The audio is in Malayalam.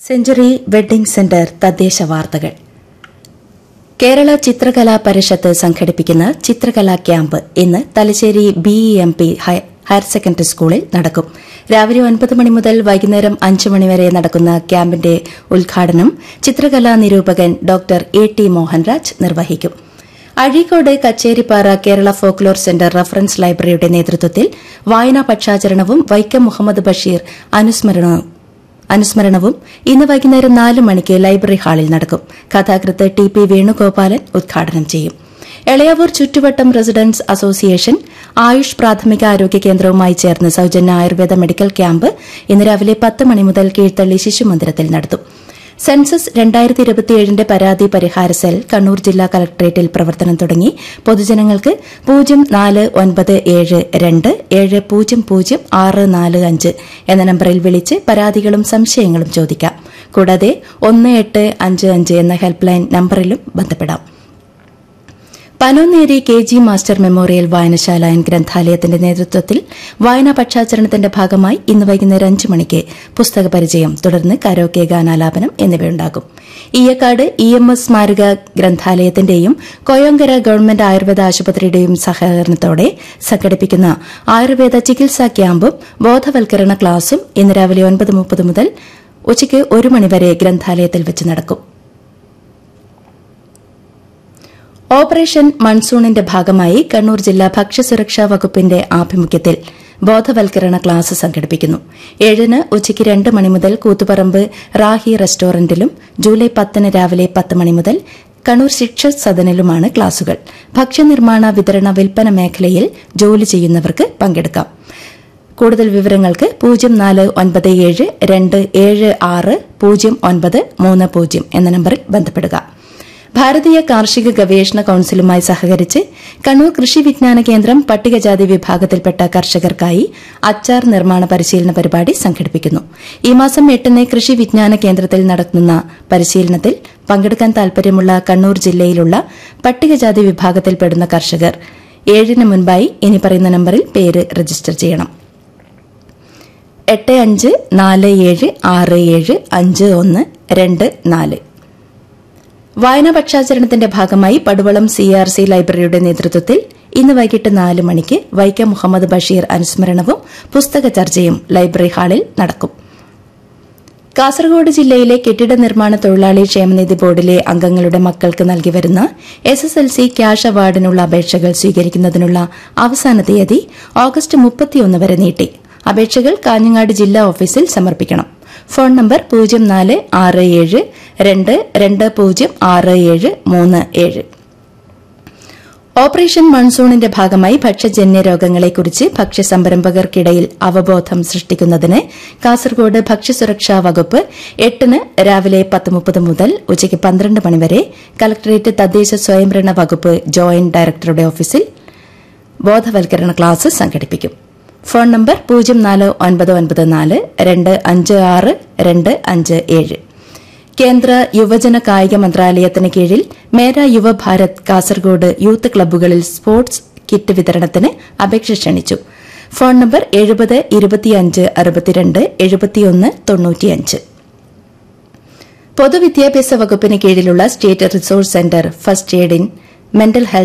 സെഞ്ചുറി വെഡ്ഡിംഗ് സെന്റർ തദ്ദേശ വാർത്തകൾ കേരള ചിത്രകലാ പരിഷത്ത് സംഘടിപ്പിക്കുന്ന ചിത്രകലാ ക്യാമ്പ് ഇന്ന് Thalassery B E M P higher secondary സ്കൂളിൽ നടക്കും രാവിലെ ഒൻപത് മണി മുതൽ വൈകുന്നേരം അഞ്ച് മണിവരെ നടക്കുന്ന ക്യാമ്പിന്റെ ഉദ്ഘാടനം ചിത്രകലാ നിരൂപകൻ ഡോക്ടർ എ ടി മോഹൻരാജ് നിർവഹിക്കും Azhikode Kacheripara Kerala folklore centre reference ലൈബ്രറിയുടെ നേതൃത്വത്തിൽ വായനാ പക്ഷാചരണവും വൈക്കം മുഹമ്മദ് ബഷീർ അനുസ്മരണവും അനുസ്മരണവും ഇന്ന് വൈകുന്നേരം നാല് മണിക്ക് ലൈബ്രറി ഹാളിൽ നടക്കും കഥാകൃത്ത് ടി പി വേണുഗോപാലൻ ഉദ്ഘാടനം ചെയ്യും എളയാവൂർ ചുറ്റുവട്ടം റെസിഡൻസ് അസോസിയേഷൻ ആയുഷ് പ്രാഥമിക ആരോഗ്യ കേന്ദ്രവുമായി ചേർന്ന് സൌജന്യ ആയുർവേദ മെഡിക്കൽ ക്യാമ്പ് ഇന്ന് രാവിലെ പത്ത് മണി മുതൽ കീഴ്ത്തള്ളി ശിശുമന്ദിരത്തിൽ നടത്തും സെൻസസ് രണ്ടായിരത്തി ഇരുപത്തിയേഴിന്റെ പരാതി പരിഹാര സെൽ കണ്ണൂർ ജില്ലാ കലക്ടറേറ്റിൽ പ്രവർത്തനം തുടങ്ങി പൊതുജനങ്ങൾക്ക് പൂജ്യം നാല് ഒൻപത് ഏഴ് രണ്ട് ഏഴ് പൂജ്യം പൂജ്യം ആറ് നാല് അഞ്ച് എന്ന നമ്പറിൽ വിളിച്ച് പരാതികളും സംശയങ്ങളും ചോദിക്കാം കൂടാതെ ഒന്ന് എട്ട് അഞ്ച് അഞ്ച് എന്ന ഹെൽപ്പ് ലൈൻ നമ്പറിലും ബന്ധപ്പെടാം Panonneri K G master memorial വായനശാല ആൻഡ് ഗ്രന്ഥാലയത്തിന്റെ നേതൃത്വത്തിൽ വായനാ പക്ഷാചരണത്തിന്റെ ഭാഗമായി ഇന്ന് വൈകുന്നേരം അഞ്ച് മണിക്ക് പുസ്തക പരിചയം തുടർന്ന് കരോക്കെ ഗാനാലാപനം എന്നിവയുണ്ടാകും ഈയക്കാട് ഇ എം എസ് സ്മാരക ഗ്രന്ഥാലയത്തിന്റെയും കൊയോങ്കര ഗവൺമെന്റ് ആയുർവേദ ആശുപത്രിയുടെയും സഹകരണത്തോടെ സംഘടിപ്പിക്കുന്ന ആയുർവേദ ചികിത്സാ ക്യാമ്പും ബോധവൽക്കരണ ക്ലാസും ഇന്ന് രാവിലെ ഒൻപത് മുപ്പത് മുതൽ ഉച്ചയ്ക്ക് ഒരു മണിവരെ ഗ്രന്ഥാലയത്തിൽ വെച്ച് നടക്കും ഓപ്പറേഷൻ മൺസൂണിന്റെ ഭാഗമായി കണ്ണൂർ ജില്ലാ ഭക്ഷ്യസുരക്ഷാ വകുപ്പിന്റെ ആഭിമുഖ്യത്തിൽ ബോധവൽക്കരണ ക്ലാസ് സംഘടിപ്പിക്കുന്നു ഏഴിന് ഉച്ചയ്ക്ക് രണ്ട് മണി മുതൽ കൂത്തുപറമ്പ് റാഹി റെസ്റ്റോറന്റിലും ജൂലൈ പത്തിന് രാവിലെ പത്ത് മണി മുതൽ കണ്ണൂർ ശിക്ഷ സദനിലുമാണ് ക്ലാസുകൾ ഭക്ഷ്യനിർമ്മാണ വിതരണ വിൽപ്പന മേഖലയിൽ ജോലി ചെയ്യുന്നവർക്ക് പങ്കെടുക്കാം കൂടുതൽ വിവരങ്ങൾക്ക് പൂജ്യം നാല് ഒൻപത് ഏഴ് രണ്ട് ഏഴ് ആറ് പൂജ്യം ഒൻപത് മൂന്ന് പൂജ്യം എന്ന നമ്പറിൽ ബന്ധപ്പെടുക ഭാരതീയ കാർഷിക ഗവേഷണ കൌൺസിലുമായി സഹകരിച്ച് കണ്ണൂർ കൃഷി വിജ്ഞാന കേന്ദ്രം പട്ടികജാതി വിഭാഗത്തിൽപ്പെട്ട കർഷകർക്കായി അച്ചാർ നിർമ്മാണ പരിശീലന പരിപാടി സംഘടിപ്പിക്കുന്നു ഈ മാസം എട്ടിന് കൃഷി വിജ്ഞാന കേന്ദ്രത്തിൽ നടത്തുന്ന പരിശീലനത്തിൽ പങ്കെടുക്കാൻ താൽപര്യമുള്ള കണ്ണൂർ ജില്ലയിലുള്ള പട്ടികജാതി വിഭാഗത്തിൽപ്പെടുന്ന കർഷകർ ഏഴിന് മുൻപായി ഇനി പറയുന്ന നമ്പറിൽ പേര് രജിസ്റ്റർ ചെയ്യണം എട്ട് അഞ്ച് നാല് ഏഴ് ആറ് ഏഴ് അഞ്ച് ഒന്ന് രണ്ട് നാല് വായനാ പക്ഷാചരണത്തിന്റെ ഭാഗമായി പടുവളം സി ആർ സി ലൈബ്രറിയുടെ നേതൃത്വത്തിൽ ഇന്ന് വൈകിട്ട് നാല് മണിക്ക് വൈക്കം മുഹമ്മദ് ബഷീർ അനുസ്മരണവും പുസ്തക ചർച്ചയും ലൈബ്രറി ഹാളിൽ നടക്കും കാസർഗോഡ് ജില്ലയിലെ കെട്ടിട നിർമ്മാണ തൊഴിലാളി ക്ഷേമനിധി ബോർഡിലെ അംഗങ്ങളുടെ മക്കൾക്ക് നൽകി വരുന്ന S S L C cash അവാർഡിനുള്ള അപേക്ഷകൾ സ്വീകരിക്കുന്നതിനുള്ള അവസാന തീയതി ഓഗസ്റ്റ് മുപ്പത്തിയൊന്ന് വരെ നീട്ടി അപേക്ഷകൾ കാഞ്ഞങ്ങാട് ജില്ലാ ഓഫീസിൽ സമർപ്പിക്കണം ഫോൺ നമ്പർ പൂജ്യം നാല് ആറ് ഏഴ് രണ്ട് രണ്ട് പൂജ്യം ആറ് ഏഴ് മൂന്ന് ഏഴ് ഓപ്പറേഷൻ മൺസൂണിന്റെ ഭാഗമായി ഭക്ഷ്യജന്യ രോഗങ്ങളെക്കുറിച്ച് ഭക്ഷ്യസംരംഭകർക്കിടയിൽ അവബോധം സൃഷ്ടിക്കുന്നതിന് കാസർഗോഡ് ഭക്ഷ്യസുരക്ഷാ വകുപ്പ് എട്ടിന് രാവിലെ പത്ത് മുപ്പത് മുതൽ ഉച്ചയ്ക്ക് പന്ത്രണ്ട് മണിവരെ കലക്ടറേറ്റ് തദ്ദേശ സ്വയംഭരണ വകുപ്പ് ജോയിന്റ് ഡയറക്ടറുടെ ഓഫീസിൽ ബോധവൽക്കരണ ക്ലാസ് സംഘടിപ്പിക്കും ഫോൺ നമ്പർ പൂജ്യം നാല് ഒൻപത് ഒൻപത് നാല് രണ്ട് അഞ്ച് ആറ് രണ്ട് അഞ്ച് ഏഴ് കേന്ദ്ര യുവജന കായിക മന്ത്രാലയത്തിന് കീഴിൽ മേര യുവഭാരത് കാസർഗോഡ് യൂത്ത് ക്ലബ്ബുകളിൽ സ്പോർട്സ് കിറ്റ് വിതരണത്തിന് അപേക്ഷ ക്ഷണിച്ചു ഫോൺ നമ്പർ എഴുപത് ഇരുപത്തിയഞ്ച് അറുപത്തിരണ്ട് എഴുപത്തിയൊന്ന് തൊണ്ണൂറ്റിയഞ്ച് പൊതുവിദ്യാഭ്യാസ വകുപ്പിന് കീഴിലുള്ള state resource centre first aid in mental health